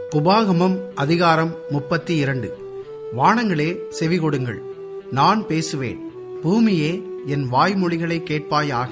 உபாகமம் அதிகாரம் முப்பத்தி இரண்டு வானங்களே செவிகொடுங்கள் நான் பேசுவேன் பூமியே என் வாய்மொழிகளை கேட்பாயாக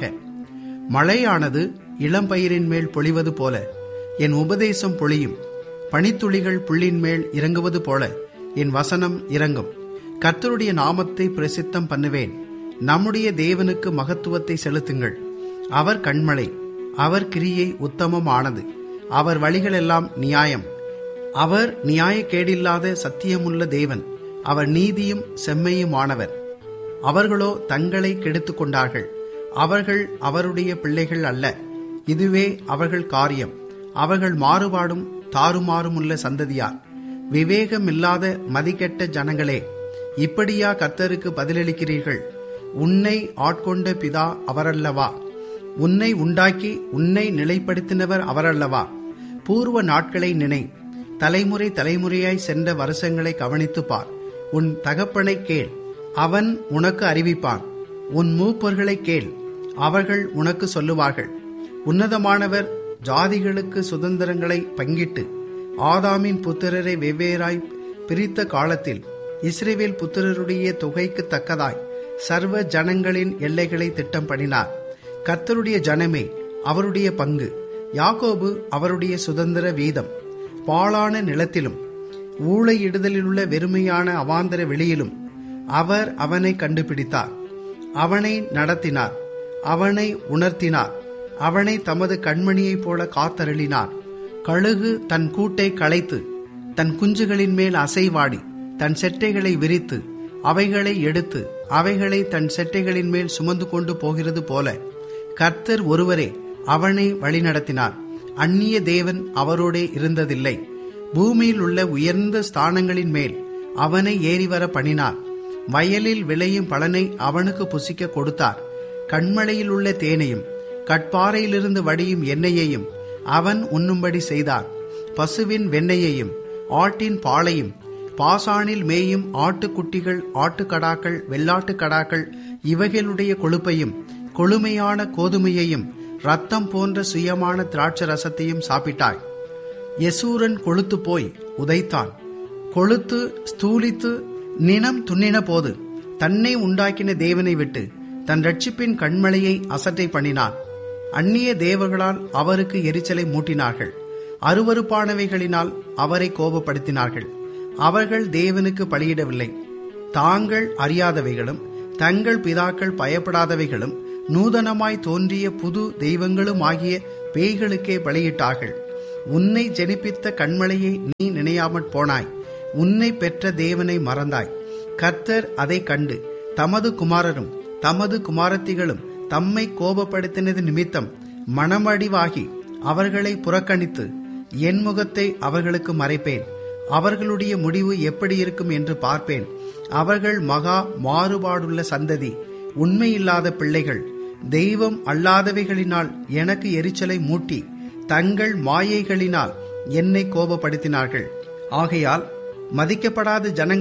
மழையானது இளம்பயிரின் மேல் பொழிவது போல என் உபதேசம் பொழியும் பனித்துளிகள் புள்ளின் மேல் இறங்குவது போல என் வசனம் இறங்கும் கர்த்தருடைய நாமத்தை பிரசித்தம் பண்ணுவேன் நம்முடைய தேவனுக்கு மகத்துவத்தை செலுத்துங்கள் அவர் கண்மலை அவர் கிரியை உத்தமமானது அவர் வழிகளெல்லாம் நியாயம் அவர் நியாயக்கேடில்லாத சத்தியமுள்ள தேவன் அவர் நீதியும் செம்மையுமானவர் அவர்களோ தங்களை கெடுத்துக் கொண்டார்கள் அவர்கள் அவருடைய பிள்ளைகள் அல்ல இதுவே அவர்கள் காரியம் அவர்கள் மாறுபாடும் தாறுமாறுமுள்ள சந்ததியார் விவேகமில்லாத மதிக்கெட்ட ஜனங்களே இப்படியா கர்த்தருக்கு பதிலளிக்கிறீர்கள் உன்னை ஆட்கொண்ட பிதா அவரல்லவா உன்னை உண்டாக்கி உன்னை நிலைப்படுத்தினவர் அவரல்லவா பூர்வ நாட்களை நினை தலைமுறை தலைமுறையாய் சென்ற வருஷங்களை கவனித்துப் பார் உன் தகப்பனை கேள் அவன் உனக்கு அறிவிப்பான் உன் மூப்பர்களை கேள் அவர்கள் உனக்கு சொல்லுவார்கள் உன்னதமானவர் ஜாதிகளுக்கு சுதந்திரங்களை பங்கிட்டு ஆதாமின் புத்திரரை வெவ்வேறாய் பிரித்த காலத்தில் இஸ்ரேவேல் புத்திரருடைய தொகைக்கு தக்கதாய் சர்வ ஜனங்களின் எல்லைகளை திட்டம் பண்ணினார் கர்த்தருடைய ஜனமே அவருடைய பங்கு யாக்கோபு அவருடைய சுதந்திர வீதம் பாழான நிலத்திலும் ஊழையிடுதலிலுள்ள வெறுமையான அவாந்தர வெளியிலும் அவர் அவனை கண்டுபிடித்தார் அவனை நடத்தினார் அவனை உணர்த்தினார் அவனை தமது கண்மணியைப் போல காத்தருளினார் கழுகு தன் கூட்டை களைத்து தன் குஞ்சுகளின் மேல் அசைவாடி தன் செட்டைகளை விரித்து அவைகளை எடுத்து அவைகளை தன் செட்டைகளின் மேல் சுமந்து கொண்டு போகிறது போல கர்த்தர் ஒருவரே அவனை வழிநடத்தினார் அந்நிய தேவன் அவரோடே இருந்ததில்லை பூமியில் உள்ள உயர்ந்த ஸ்தானங்களின் மேல் அவனை ஏறிவர பண்ணினார் வயலில் விளையும் பலனை அவனுக்கு புசிக்க கொடுத்தார் கண்மலையில் உள்ள தேனையும் கட்பாறையிலிருந்து வடியும் எண்ணெயையும் அவன் உண்ணும்படி செய்தார் பசுவின் வெண்ணெயையும் ஆட்டின் பாலையும் பாசானில் மேயும் ஆட்டுக்குட்டிகள் ஆட்டுக்கடாக்கள் வெள்ளாட்டுக்கடாக்கள் இவைகளுடைய கொழுப்பையும் கொழுமையான கோதுமையையும் ரத்தம் போன்ற சுயமான திராட்சை ரசத்தையும் சாப்பிட்டாய் யசூரன் கொழுத்து போய் உதைத்தான் கொழுத்து ஸ்தூலித்து நினம் துண்ணின போது தன்னை உண்டாக்கின தேவனை விட்டு தன் ரட்சிப்பின் கண்மலையை அசட்டை பண்ணினான் அந்நிய தேவர்களால் அவருக்கு எரிச்சலை மூட்டினார்கள் அருவறுப்பானவைகளினால் அவரை கோபப்படுத்தினார்கள் அவர்கள் தேவனுக்கு பலியிடவில்லை தாங்கள் அறியாதவைகளும் தங்கள் பிதாக்கள் பயப்படாதவைகளும் நூதனமாய் தோன்றிய புது தெய்வங்களும் ஆகிய பேய்களுக்கே பலியிட்டார்கள் உன்னை ஜெனிப்பித்த கண்மலையை நீ நினையாமற் போனாய் உன்னை பெற்ற தேவனை மறந்தாய் கர்த்தர் அதை கண்டு தமது குமாரரும் தமது குமாரத்திகளும் தம்மை கோபப்படுத்தினது நிமித்தம் மனமடிவாகி அவர்களை புறக்கணித்து என் முகத்தை அவர்களுக்கு மறைப்பேன் அவர்களுடைய முடிவு எப்படி இருக்கும் என்று பார்ப்பேன் அவர்கள் மகா மாறுபாடுள்ள சந்ததி உண்மையில்லாத பிள்ளைகள் தெய்வம் அல்லாதவைகளினால் எனக்கு எரிச்சலை மூட்டி தங்கள் மாயைகளினால் என்னை கோபப்படுத்தினார்கள் ஆகையால் மதிக்கப்படாத ஜனங்கள்